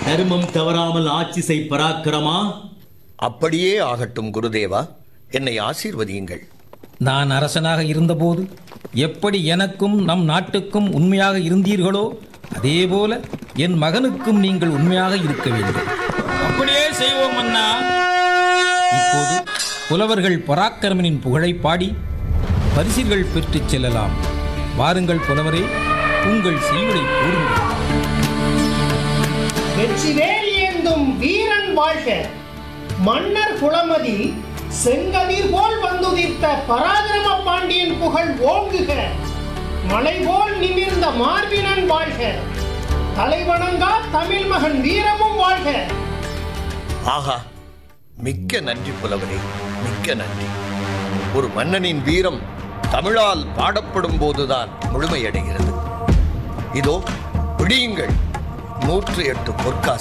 தர்மம் தவறாமல் ஆட்சி செய் பராக்கிரமா அப்படியே ஆகட்டும் குருதேவா என்னை ஆசீர்வதியுங்கள் நான் அரசனாக இருந்தபோது எப்படி எனக்கும் நம் நாட்டுக்கும் உண்மையாக இருந்தீர்களோ அதேபோல என் மகனுக்கும் நீங்கள் உண்மையாக இருக்க வேண்டும் அப்படியே செய்வோம் அண்ணா இப்போது புலவர்கள் பராக்கிரமனின் புகழை பாடி பரிசில்கள் பெற்றுச் செல்லலாம் வாருங்கள் புலவரே உங்கள் செய்வதை கூறுங்கள் வெற்றிவேல் ஏந்தும் வீரன் வாழ்க மன்னர் குளமதில் செங்கதிர் போல் வந்துதித்த பராக்கிரம பாண்டியன் புகழ் ஓங்குக மலை போல் நிமிர்ந்த மார்பினன் வாழ்க தலைவணங்கா தமிழ் மகன் வீரமும் வாழ்க ஆஹா மிக்க நன்றி புலவரே மிக்க நன்றி ஒரு மன்னனின் வீரம் தமிழால் பாடப்படும் போதுதான் முழுமையடைகிறது இதோ பிடியுங்கள் நூற்று எட்டு பொற்காசு